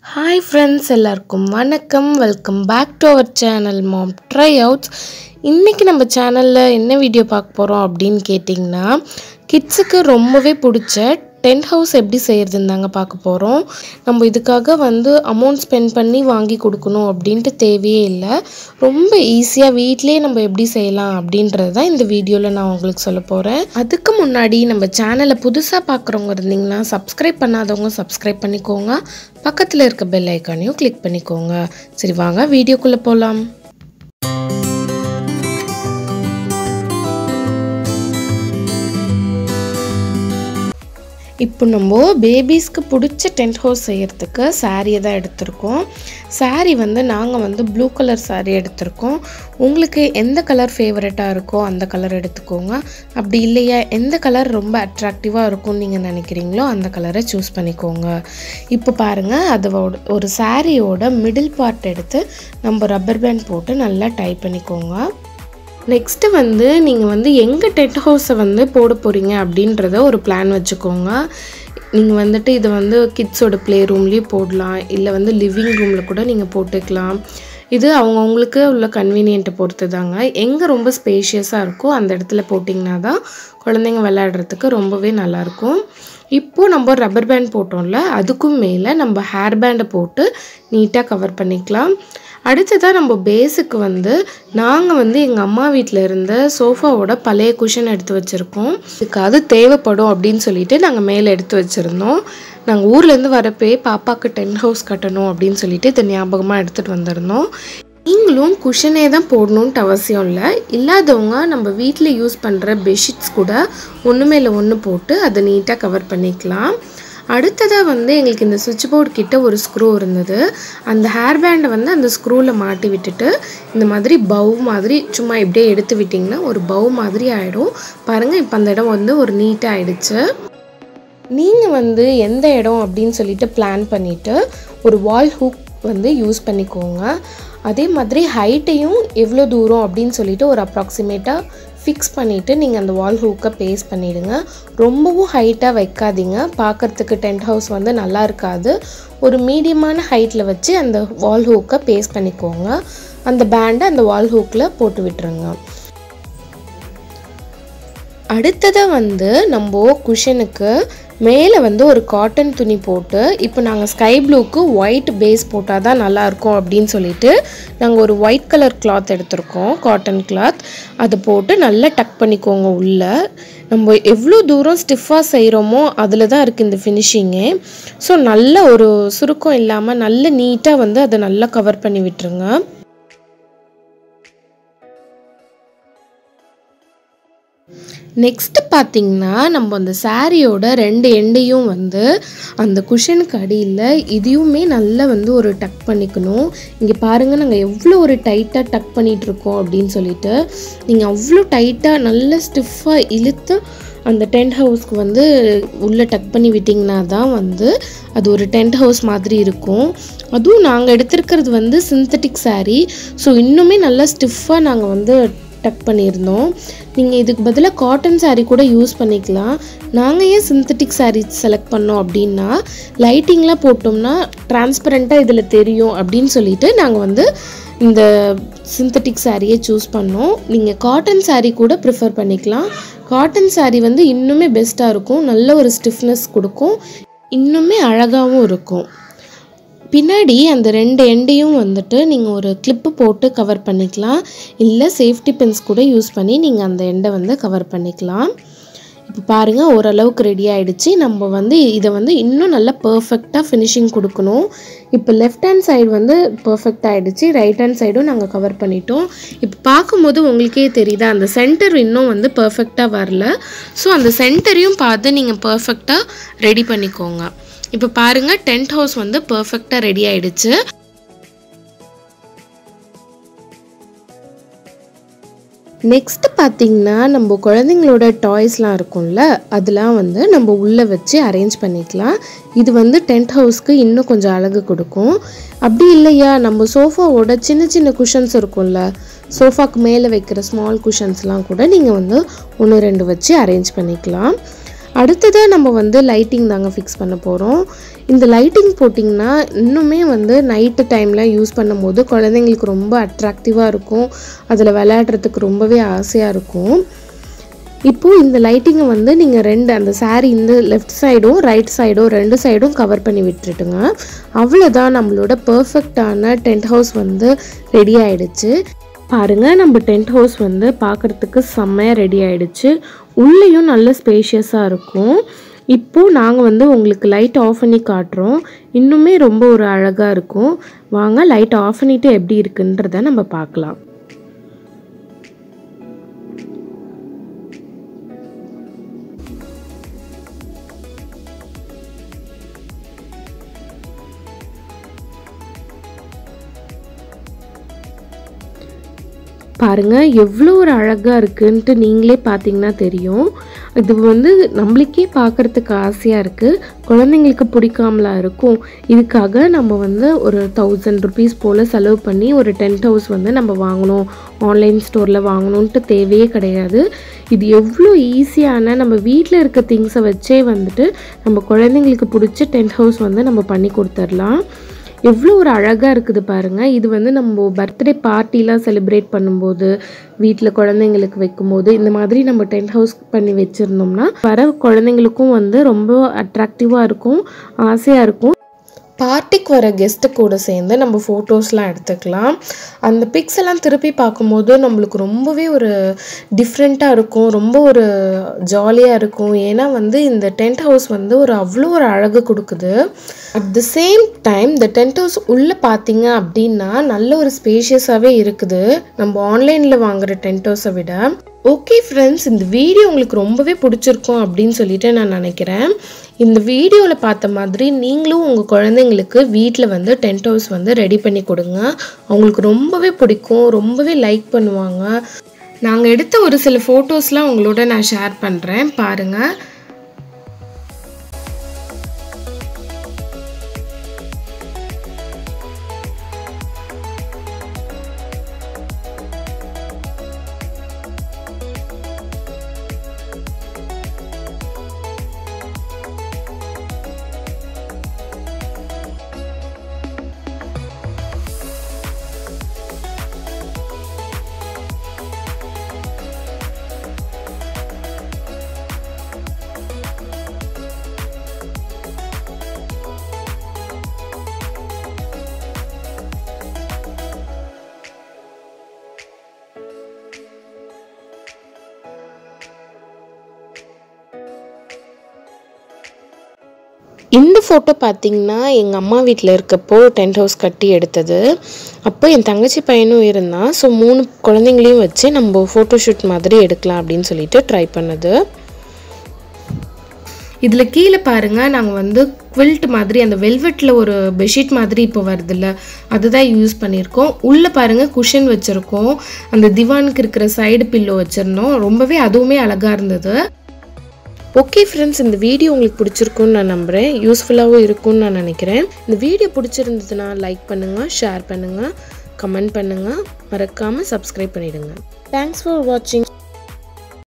hi friends எல்லாருக்கும் வணக்கம் welcome back to our channel mom tryouts இன்றைக்கி நம்ம சேனலில் என்ன வீடியோ பார்க்க போகிறோம் அப்படின்னு கேட்டிங்கன்னா கிட்ஸுக்கு ரொம்பவே பிடிச்ச டென்ட் ஹவுஸ் எப்படி செய்கிறதுன்னு தாங்க பார்க்க போகிறோம் நம்ம இதுக்காக வந்து அமௌண்ட் ஸ்பெண்ட் பண்ணி வாங்கி கொடுக்கணும் அப்படின்ட்டு தேவையே இல்லை ரொம்ப ஈஸியாக வீட்டிலேயே நம்ம எப்படி செய்யலாம் அப்படின்றது தான் இந்த வீடியோவில் நான் உங்களுக்கு சொல்ல போகிறேன் அதுக்கு முன்னாடி நம்ம சேனலை புதுசாக பார்க்குறவங்க இருந்தீங்கன்னா சப்ஸ்கிரைப் பண்ணாதவங்க சப்ஸ்கிரைப் பண்ணிக்கோங்க பக்கத்தில் இருக்க பெல் ஐக்கானையும் கிளிக் பண்ணிக்கோங்க சரி வாங்க வீடியோக்குள்ளே போகலாம் இப்போ நம்ம பேபிஸ்க்கு பிடிச்ச டென்ட் ஹவுஸ் செய்கிறதுக்கு சாரியை தான் எடுத்திருக்கோம் சாரீ வந்து நாங்கள் வந்து ப்ளூ கலர் சாரீ எடுத்திருக்கோம் உங்களுக்கு எந்த கலர் ஃபேவரட்டாக இருக்கோ அந்த கலர் எடுத்துக்கோங்க அப்படி இல்லையா எந்த கலர் ரொம்ப அட்ராக்டிவாக இருக்கும்னு நீங்கள் நினைக்கிறீங்களோ அந்த கலரை சூஸ் பண்ணிக்கோங்க இப்போ பாருங்கள் அதோட ஒரு சாரியோட மிடில் பார்ட் எடுத்து நம்ம ரப்பர் பேண்ட் போட்டு நல்லா டைப் பண்ணிக்கோங்க நெக்ஸ்ட்டு வந்து நீங்கள் வந்து எங்கே டென்ட் ஹவுஸை வந்து போட போகிறீங்க அப்படின்றத ஒரு பிளான் வச்சுக்கோங்க நீங்கள் வந்துட்டு இதை வந்து கிட்ஸோட ப்ளே ரூம்லேயும் போடலாம் இல்லை வந்து லிவிங் ரூமில் கூட நீங்கள் போட்டுக்கலாம் இது அவங்கவுங்களுக்கு உள்ள கன்வீனியன்ட்டை பொறுத்து தாங்க எங்கே ரொம்ப ஸ்பேஷியஸாக இருக்கோ அந்த இடத்துல போட்டிங்கன்னா தான் குழந்தைங்க விளையாடுறதுக்கு ரொம்பவே நல்லாயிருக்கும் இப்போது நம்ம ரப்பர் பேண்ட் போட்டோம்ல அதுக்கும் மேலே நம்ம ஹேர் பேண்டை போட்டு நீட்டாக கவர் பண்ணிக்கலாம் அடுத்ததாக நம்ம பேஸுக்கு வந்து நாங்கள் வந்து எங்கள் அம்மா வீட்டில் இருந்த சோஃபாவோட பழைய குஷன் எடுத்து வச்சுருக்கோம் இதுக்கு அது தேவைப்படும் அப்படின்னு சொல்லிட்டு நாங்கள் மேலே எடுத்து வச்சுருந்தோம் நாங்கள் ஊர்லேருந்து வரப்பே பாப்பாவுக்கு டென்ட் ஹவுஸ் கட்டணும் அப்படின்னு சொல்லிட்டு இதை ஞாபகமாக எடுத்துகிட்டு வந்திருந்தோம் நீங்களும் குஷனே தான் போடணுன்ட்டு அவசியம் இல்லை இல்லாதவங்க நம்ம வீட்டில் யூஸ் பண்ணுற பெட்ஷீட்ஸ் கூட ஒன்று மேலே ஒன்று போட்டு அதை நீட்டாக கவர் பண்ணிக்கலாம் அடுத்ததாக வந்து எங்களுக்கு இந்த சுவிட்ச் போர்டு கிட்ட ஒரு ஸ்க்ரூ இருந்தது அந்த ஹேர் பேண்டை வந்து அந்த ஸ்க்ரூவில் மாட்டி விட்டுட்டு இந்த மாதிரி பவு மாதிரி சும்மா இப்படியே எடுத்து விட்டிங்கன்னா ஒரு பவு மாதிரி ஆகிடும் பாருங்கள் இப்போ அந்த இடம் வந்து ஒரு நீட்டாக ஆயிடுச்சு நீங்கள் வந்து எந்த இடம் அப்படின்னு சொல்லிட்டு பிளான் பண்ணிவிட்டு ஒரு வால் ஹூக் வந்து யூஸ் பண்ணிக்கோங்க அதே மாதிரி ஹைட்டையும் எவ்வளோ தூரம் அப்படின்னு சொல்லிட்டு ஒரு அப்ராக்சிமேட்டாக ஃபிக்ஸ் பண்ணிவிட்டு நீங்கள் அந்த வால் ஹூக்கை பேஸ்ட் பண்ணிவிடுங்க ரொம்பவும் ஹைட்டாக வைக்காதீங்க பார்க்குறதுக்கு டென்ட் ஹவுஸ் வந்து நல்லா இருக்காது ஒரு மீடியமான ஹைட்டில் வச்சு அந்த வால் ஹூக்கை பேஸ்ட் பண்ணிக்கோங்க அந்த பேண்டை அந்த வால் ஹூக்கில் போட்டு விட்டுருங்க அடுத்ததாக வந்து நம்ம குஷனுக்கு மேலே வந்து ஒரு காட்டன் துணி போட்டு இப்போ நாங்கள் ஸ்கை ப்ளூக்கு ஒயிட் பேஸ் போட்டால் தான் நல்லாயிருக்கும் அப்படின்னு சொல்லிட்டு நாங்கள் ஒரு ஒயிட் கலர் கிளாத் எடுத்திருக்கோம் காட்டன் கிளாத் அதை போட்டு நல்லா டக் பண்ணிக்கோங்க உள்ளே நம்ம எவ்வளோ தூரம் ஸ்டிஃபாக செய்கிறோமோ அதில் தான் இருக்குது இந்த ஃபினிஷிங்கே ஸோ நல்ல ஒரு சுருக்கம் இல்லாமல் நல்ல நீட்டாக வந்து அதை நல்லா கவர் பண்ணி விட்டுருங்க நெக்ஸ்ட்டு பார்த்திங்கன்னா நம்ம அந்த சாரியோட ரெண்டு எண்டையும் வந்து அந்த குஷனுக்கு அடியில் இதையுமே நல்லா வந்து ஒரு டக் பண்ணிக்கணும் இங்கே பாருங்கள் நாங்கள் எவ்வளோ ஒரு டைட்டாக டக் பண்ணிகிட்ருக்கோம் அப்படின்னு சொல்லிட்டு நீங்கள் அவ்வளோ டைட்டாக நல்ல ஸ்டிஃபாக இழுத்து அந்த டென்ட் ஹவுஸ்க்கு வந்து உள்ளே டக் பண்ணி விட்டிங்கன்னா தான் வந்து அது ஒரு டென்ட் ஹவுஸ் மாதிரி இருக்கும் அதுவும் நாங்கள் எடுத்திருக்கிறது வந்து சிந்தட்டிக் சாரீ ஸோ இன்னுமே நல்லா ஸ்டிஃபாக நாங்கள் வந்து டக் பண்ணியிருந்தோம் நீங்கள் இதுக்கு பதிலாக காட்டன் சாரீ கூட யூஸ் பண்ணிக்கலாம் நாங்கள் ஏன் சிந்தட்டிக் சாரீ செலக்ட் பண்ணோம் அப்படின்னா லைட்டிங்லாம் போட்டோம்னா டிரான்ஸ்பரண்ட்டாக இதில் தெரியும் அப்படின்னு சொல்லிட்டு நாங்கள் வந்து இந்த சிந்தட்டிக் சாரியை சூஸ் பண்ணோம் நீங்கள் காட்டன் சாரீ கூட ப்ரிஃபர் பண்ணிக்கலாம் காட்டன் சாரீ வந்து இன்னுமே பெஸ்ட்டாக இருக்கும் நல்ல ஒரு ஸ்டிஃப்னஸ் கொடுக்கும் இன்னுமே அழகாகவும் இருக்கும் பின்னாடி அந்த ரெண்டு எண்டையும் வந்துட்டு நீங்கள் ஒரு கிளிப்பு போட்டு கவர் பண்ணிக்கலாம் இல்லை சேஃப்டி பின்ஸ் கூட யூஸ் பண்ணி நீங்கள் அந்த எண்டை வந்து கவர் பண்ணிக்கலாம் இப்போ பாருங்கள் ஓரளவுக்கு ரெடி ஆகிடுச்சு நம்ம வந்து இதை வந்து இன்னும் நல்லா பர்ஃபெக்டாக ஃபினிஷிங் கொடுக்கணும் இப்போ லெஃப்ட் ஹேண்ட் சைடு வந்து பர்ஃபெக்ட் ஆகிடுச்சு ரைட் ஹேண்ட் சைடும் நாங்கள் கவர் பண்ணிட்டோம் இப்போ பார்க்கும்போது உங்களுக்கே தெரியுதா அந்த சென்டர் இன்னும் வந்து பர்ஃபெக்டாக வரல ஸோ அந்த சென்டரையும் பார்த்து நீங்கள் பர்ஃபெக்டாக ரெடி பண்ணிக்கோங்க இப்போ பாருங்கள் டென்ட் ஹவுஸ் வந்து பர்ஃபெக்டாக ரெடி ஆயிடுச்சு நெக்ஸ்ட் பார்த்திங்கன்னா நம்ம குழந்தைங்களோட டாய்ஸ்லாம் இருக்கும்ல அதெல்லாம் வந்து நம்ம உள்ளே வச்சு அரேஞ்ச் பண்ணிக்கலாம் இது வந்து டென்ட் ஹவுஸ்க்கு இன்னும் கொஞ்சம் அழகு கொடுக்கும் அப்படி இல்லையா நம்ம சோஃபாவோட சின்ன சின்ன குஷன்ஸ் இருக்கும்ல சோஃபாக்கு மேலே வைக்கிற ஸ்மால் குஷன்ஸ்லாம் கூட நீங்கள் வந்து ஒன்று ரெண்டு வச்சு அரேஞ்ச் பண்ணிக்கலாம் அடுத்ததாக நம்ம வந்து லைட்டிங் தாங்க ஃபிக்ஸ் பண்ண போகிறோம் இந்த லைட்டிங் போட்டிங்கன்னா இன்னுமே வந்து நைட்டு டைமில் யூஸ் பண்ணும்போது குழந்தைங்களுக்கு ரொம்ப அட்ராக்டிவாக இருக்கும் அதில் விளையாடுறதுக்கு ரொம்பவே ஆசையாக இருக்கும் இப்போது இந்த லைட்டிங்கை வந்து நீங்கள் ரெண்டு அந்த saree இந்த லெஃப்ட் சைடும் ரைட் சைடும் ரெண்டு சைடும் கவர் பண்ணி விட்டுட்டுங்க அவ்வளோதான் நம்மளோட பர்ஃபெக்டான டென்ட் ஹவுஸ் வந்து ரெடி ஆயிடுச்சு பாருங்க நம்ம டென்ட் ஹவுஸ் வந்து பார்க்குறதுக்கு செம்மையாக ரெடி ஆயிடுச்சு உள்ளேயும் நல்ல ஸ்பேஷியஸாக இருக்கும் இப்போது நாங்கள் வந்து உங்களுக்கு லைட் ஆஃப் பண்ணி காட்டுறோம் இன்னுமே ரொம்ப ஒரு அழகாக இருக்கும் வாங்க லைட் ஆஃப் பண்ணிவிட்டு எப்படி இருக்குன்றத நம்ம பார்க்கலாம் பாருங்க எவ்வளோ ஒரு அழகாக இருக்குன்ட்டு நீங்களே பார்த்தீங்கன்னா தெரியும் இது வந்து நம்மளுக்கே பார்க்குறதுக்கு ஆசையாக இருக்குது குழந்தைங்களுக்கு பிடிக்காமலா இருக்கும் இதுக்காக நம்ம வந்து ஒரு தௌசண்ட் ருபீஸ் போல் செலவு பண்ணி ஒரு டென்ட் ஹவுஸ் வந்து நம்ம வாங்கணும் ஆன்லைன் ஸ்டோரில் வாங்கணுன்ட்டு தேவையே கிடையாது இது எவ்வளோ ஈஸியான நம்ம வீட்டில் இருக்க திங்ஸை வச்சே வந்துட்டு நம்ம குழந்தைங்களுக்கு பிடிச்ச டென்ட் ஹவுஸ் வந்து நம்ம பண்ணி கொடுத்துடலாம் எவ்வளோ ஒரு அழகாக இருக்குது பாருங்கள் இது வந்து நம்ம பர்த்டே பார்ட்டிலாம் செலிப்ரேட் பண்ணும்போது வீட்டில் குழந்தைங்களுக்கு வைக்கும்போது இந்த மாதிரி நம்ம டென்ட் ஹவுஸ் பண்ணி வச்சுருந்தோம்னா வர குழந்தைங்களுக்கும் வந்து ரொம்ப அட்ராக்டிவாக இருக்கும் ஆசையாக இருக்கும் பார்ட்டிக்கு வர கெஸ்ட்டு கூட சேர்ந்து நம்ம ஃபோட்டோஸ்லாம் எடுத்துக்கலாம் அந்த பிக்ஸ் எல்லாம் திருப்பி பார்க்கும்போது நம்மளுக்கு ரொம்பவே ஒரு டிஃப்ரெண்ட்டாக இருக்கும் ரொம்ப ஒரு ஜாலியாக இருக்கும் ஏன்னா வந்து இந்த டென்ட் ஹவுஸ் வந்து ஒரு அவ்வளோ ஒரு அழகு கொடுக்குது அட் த சேம் டைம் இந்த டென்ட் ஹவுஸ் உள்ளே பார்த்தீங்க அப்படின்னா நல்ல ஒரு ஸ்பேஷியஸாகவே இருக்குது நம்ம ஆன்லைனில் வாங்குற டென்ட் ஹவுஸை விட ஓகே ஃப்ரெண்ட்ஸ் இந்த வீடியோ உங்களுக்கு ரொம்பவே பிடிச்சிருக்கும் அப்படின்னு சொல்லிட்டு நான் நினைக்கிறேன் இந்த வீடியோவில் பார்த்த மாதிரி நீங்களும் உங்கள் குழந்தைங்களுக்கு வீட்டில் வந்து டென்ட் ஹவுஸ் வந்து ரெடி பண்ணி கொடுங்க அவங்களுக்கு ரொம்பவே பிடிக்கும் ரொம்பவே லைக் பண்ணுவாங்க நாங்கள் எடுத்த ஒரு சில ஃபோட்டோஸ்லாம் உங்களோட நான் ஷேர் பண்ணுறேன் பாருங்கள் இந்த ஃபோட்டோ பார்த்தீங்கன்னா எங்கள் அம்மா வீட்டில் இருக்கப்போ டென்ட் ஹவுஸ் கட்டி எடுத்தது அப்போ என் தங்கச்சி பையனும் இருந்தான் ஸோ மூணு குழந்தைங்களையும் வச்சு நம்ம ஃபோட்டோ ஷூட் மாதிரி எடுக்கலாம் அப்படின்னு சொல்லிட்டு ட்ரை பண்ணது இதில் கீழே பாருங்கள் நாங்கள் வந்து குவில்ட் மாதிரி அந்த வெல்வெட்டில் ஒரு பெட்ஷீட் மாதிரி இப்போ வருதுல்ல அதுதான் யூஸ் பண்ணியிருக்கோம் உள்ளே பாருங்கள் குஷன் வச்சுருக்கோம் அந்த திவானுக்கு இருக்கிற சைடு பில்லோ வச்சுருந்தோம் ரொம்பவே அதுவுமே அழகாக இருந்தது ஓகே ஃப்ரெண்ட்ஸ் இந்த வீடியோ உங்களுக்கு பிடிச்சிருக்குன்னு நான் நம்புகிறேன் யூஸ்ஃபுல்லாகவும் இருக்கும்னு நான் நினைக்கிறேன் இந்த வீடியோ பிடிச்சிருந்ததுன்னா லைக் பண்ணுங்கள் ஷேர் பண்ணுங்கள் கமெண்ட் பண்ணுங்கள் மறக்காமல் சப்ஸ்கிரைப் பண்ணிவிடுங்க தேங்க்ஸ் ஃபார் வாட்சிங்